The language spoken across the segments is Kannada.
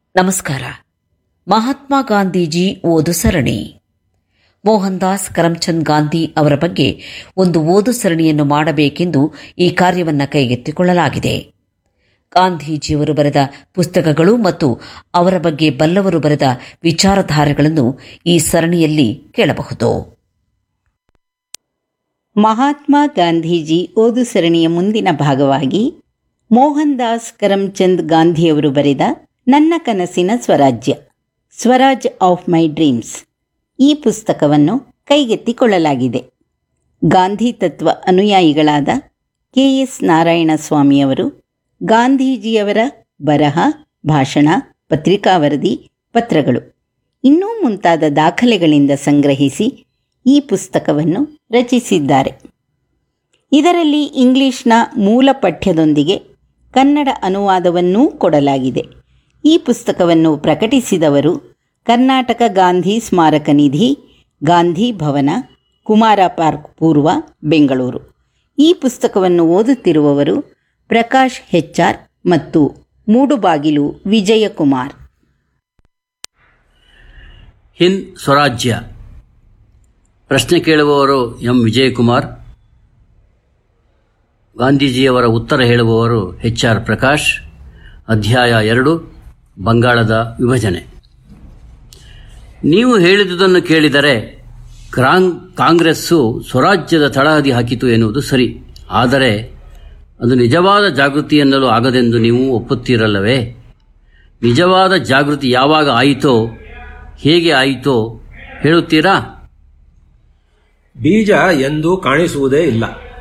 ನಮಸ್ಕಾರ ಮಹಾತ್ಮ ಗಾಂಧೀಜಿ ಓದು ಸರಣಿ ಮೋಹನ್ ದಾಸ್ ಕರಮ್ಚಂದ್ ಗಾಂಧಿ ಅವರ ಬಗ್ಗೆ ಒಂದು ಓದು ಸರಣಿಯನ್ನು ಮಾಡಬೇಕೆಂದು ಈ ಕಾರ್ಯವನ್ನು ಕೈಗೆತ್ತಿಕೊಳ್ಳಲಾಗಿದೆ ಗಾಂಧೀಜಿಯವರು ಬರೆದ ಪುಸ್ತಕಗಳು ಮತ್ತು ಅವರ ಬಗ್ಗೆ ಬಲ್ಲವರು ಬರೆದ ವಿಚಾರಧಾರೆಗಳನ್ನು ಈ ಸರಣಿಯಲ್ಲಿ ಕೇಳಬಹುದು ಮಹಾತ್ಮ ಗಾಂಧೀಜಿ ಓದು ಸರಣಿಯ ಮುಂದಿನ ಭಾಗವಾಗಿ ಮೋಹನ್ ದಾಸ್ ಕರಮ್ಚಂದ್ ಗಾಂಧಿಯವರು ಬರೆದ ನನ್ನ ಕನಸಿನ ಸ್ವರಾಜ್ಯ ಸ್ವರಾಜ್ ಆಫ್ ಮೈ ಡ್ರೀಮ್ಸ್ ಈ ಪುಸ್ತಕವನ್ನು ಕೈಗೆತ್ತಿಕೊಳ್ಳಲಾಗಿದೆ ಗಾಂಧಿ ತತ್ವ ಅನುಯಾಯಿಗಳಾದ ಕೆ ಎಸ್ ನಾರಾಯಣಸ್ವಾಮಿಯವರು ಗಾಂಧೀಜಿಯವರ ಬರಹ ಭಾಷಣ ಪತ್ರಿಕಾ ವರದಿ ಪತ್ರಗಳು ಇನ್ನೂ ಮುಂತಾದ ದಾಖಲೆಗಳಿಂದ ಸಂಗ್ರಹಿಸಿ ಈ ಪುಸ್ತಕವನ್ನು ರಚಿಸಿದ್ದಾರೆ ಇದರಲ್ಲಿ ಇಂಗ್ಲಿಷ್ನ ಮೂಲ ಪಠ್ಯದೊಂದಿಗೆ ಕನ್ನಡ ಅನುವಾದವನ್ನೂ ಕೊಡಲಾಗಿದೆ ಈ ಪುಸ್ತಕವನ್ನು ಪ್ರಕಟಿಸಿದವರು ಕರ್ನಾಟಕ ಗಾಂಧಿ ಸ್ಮಾರಕ ನಿಧಿ ಗಾಂಧಿ ಭವನ ಕುಮಾರ ಪಾರ್ಕ್ ಪೂರ್ವ ಬೆಂಗಳೂರು ಈ ಪುಸ್ತಕವನ್ನು ಓದುತ್ತಿರುವವರು ಪ್ರಕಾಶ್ ಹೆಚ್ಆರ್ ಮತ್ತು ಮೂಡುಬಾಗಿಲು ವಿಜಯಕುಮಾರ್ ಹಿಂದ್ ಸ್ವರಾಜ್ಯ ಪ್ರಶ್ನೆ ಕೇಳುವವರು ಎಂ ವಿಜಯಕುಮಾರ್ ಗಾಂಧೀಜಿಯವರ ಉತ್ತರ ಹೇಳುವವರು ಎಚ್ ಆರ್ ಪ್ರಕಾಶ್ ಅಧ್ಯಾಯ ಎರಡು ಬಂಗಾಳದ ವಿಭಜನೆ ನೀವು ಹೇಳಿದುದನ್ನು ಕೇಳಿದರೆ ಕ್ರಾಂಗ್ ಕಾಂಗ್ರೆಸ್ಸು ಸ್ವರಾಜ್ಯದ ತಳಹದಿ ಹಾಕಿತು ಎನ್ನುವುದು ಸರಿ ಆದರೆ ಅದು ನಿಜವಾದ ಜಾಗೃತಿ ಎನ್ನಲು ಆಗದೆಂದು ನೀವು ಒಪ್ಪುತ್ತೀರಲ್ಲವೇ ನಿಜವಾದ ಜಾಗೃತಿ ಯಾವಾಗ ಆಯಿತೋ ಹೇಗೆ ಆಯಿತೋ ಹೇಳುತ್ತೀರಾ ಬೀಜ ಎಂದು ಕಾಣಿಸುವುದೇ ಇಲ್ಲ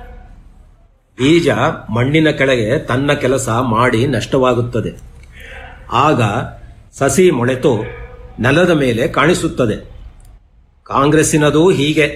ಬೀಜ ಮಣ್ಣಿನ ಕೆಳಗೆ ತನ್ನ ಕೆಲಸ ಮಾಡಿ ನಷ್ಟವಾಗುತ್ತದೆ ಆಗ ಸಸಿ ಮೊಳೆತು ನೆಲದ ಮೇಲೆ ಕಾಣಿಸುತ್ತದೆ ಕಾಂಗ್ರೆಸ್ಸಿನದು ಹೀಗೆ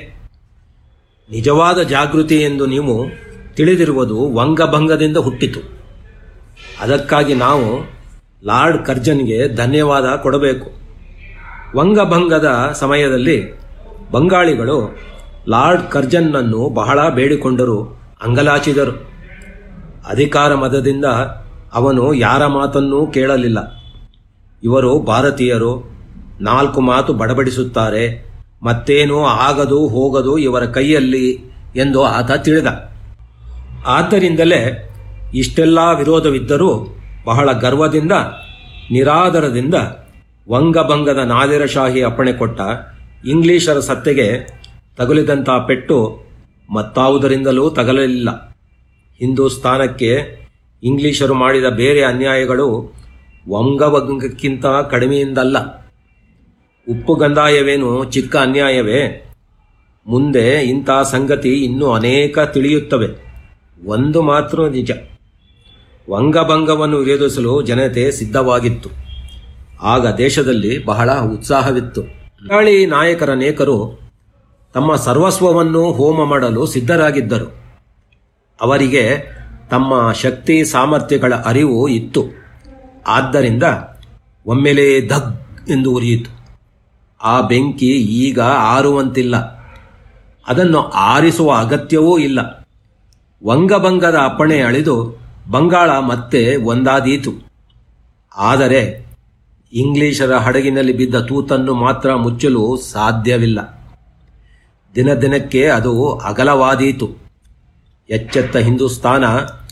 ನಿಜವಾದ ಜಾಗೃತಿ ಎಂದು ನೀವು ತಿಳಿದಿರುವುದು ವಂಗಭಂಗದಿಂದ ಹುಟ್ಟಿತು ಅದಕ್ಕಾಗಿ ನಾವು ಲಾರ್ಡ್ ಕರ್ಜನ್ಗೆ ಧನ್ಯವಾದ ಕೊಡಬೇಕು ವಂಗಭಂಗದ ಸಮಯದಲ್ಲಿ ಬಂಗಾಳಿಗಳು ಲಾರ್ಡ್ ಕರ್ಜನ್ನನ್ನು ಬಹಳ ಬೇಡಿಕೊಂಡರು ಅಂಗಲಾಚಿದರು ಅಧಿಕಾರ ಮದದಿಂದ ಅವನು ಯಾರ ಮಾತನ್ನೂ ಕೇಳಲಿಲ್ಲ ಇವರು ಭಾರತೀಯರು ನಾಲ್ಕು ಮಾತು ಬಡಬಡಿಸುತ್ತಾರೆ ಮತ್ತೇನೂ ಆಗದು ಹೋಗದು ಇವರ ಕೈಯಲ್ಲಿ ಎಂದು ಆತ ತಿಳಿದ ಆದ್ದರಿಂದಲೇ ಇಷ್ಟೆಲ್ಲ ವಿರೋಧವಿದ್ದರೂ ಬಹಳ ಗರ್ವದಿಂದ ನಿರಾದರದಿಂದ ವಂಗಭಂಗದ ನಾದಿರಶಾಹಿ ಅಪ್ಪಣೆ ಕೊಟ್ಟ ಇಂಗ್ಲಿಷರ ಸತ್ತೆಗೆ ತಗುಲಿದಂಥ ಪೆಟ್ಟು ಮತ್ತಾವುದರಿಂದಲೂ ತಗಲಲಿಲ್ಲ ಹಿಂದೂಸ್ತಾನಕ್ಕೆ ಇಂಗ್ಲಿಷರು ಮಾಡಿದ ಬೇರೆ ಅನ್ಯಾಯಗಳು ವಂಗಭಂಗಕ್ಕಿಂತ ಕಡಿಮೆಯಿಂದಲ್ಲ ಉಪ್ಪು ಗಂಧಾಯವೇನು ಚಿಕ್ಕ ಅನ್ಯಾಯವೇ ಮುಂದೆ ಇಂಥ ಸಂಗತಿ ಇನ್ನೂ ಅನೇಕ ತಿಳಿಯುತ್ತವೆ ಒಂದು ಮಾತ್ರ ನಿಜ ವಂಗಭಂಗವನ್ನು ವಿರೋಧಿಸಲು ಜನತೆ ಸಿದ್ಧವಾಗಿತ್ತು ಆಗ ದೇಶದಲ್ಲಿ ಬಹಳ ಉತ್ಸಾಹವಿತ್ತು ಬಂಗಾಳಿ ನಾಯಕರನೇಕರು ತಮ್ಮ ಸರ್ವಸ್ವವನ್ನು ಹೋಮ ಮಾಡಲು ಸಿದ್ಧರಾಗಿದ್ದರು ಅವರಿಗೆ ತಮ್ಮ ಶಕ್ತಿ ಸಾಮರ್ಥ್ಯಗಳ ಅರಿವು ಇತ್ತು ಆದ್ದರಿಂದ ಒಮ್ಮೆಲೇ ಧಗ್ ಎಂದು ಉರಿಯಿತು ಆ ಬೆಂಕಿ ಈಗ ಆರುವಂತಿಲ್ಲ ಅದನ್ನು ಆರಿಸುವ ಅಗತ್ಯವೂ ಇಲ್ಲ ವಂಗಭಂಗದ ಅಪ್ಪಣೆ ಅಳಿದು ಬಂಗಾಳ ಮತ್ತೆ ಒಂದಾದೀತು ಆದರೆ ಇಂಗ್ಲಿಷರ ಹಡಗಿನಲ್ಲಿ ಬಿದ್ದ ತೂತನ್ನು ಮಾತ್ರ ಮುಚ್ಚಲು ಸಾಧ್ಯವಿಲ್ಲ ದಿನ ದಿನಕ್ಕೆ ಅದು ಅಗಲವಾದೀತು ಎಚ್ಚೆತ್ತ ಹಿಂದೂಸ್ತಾನ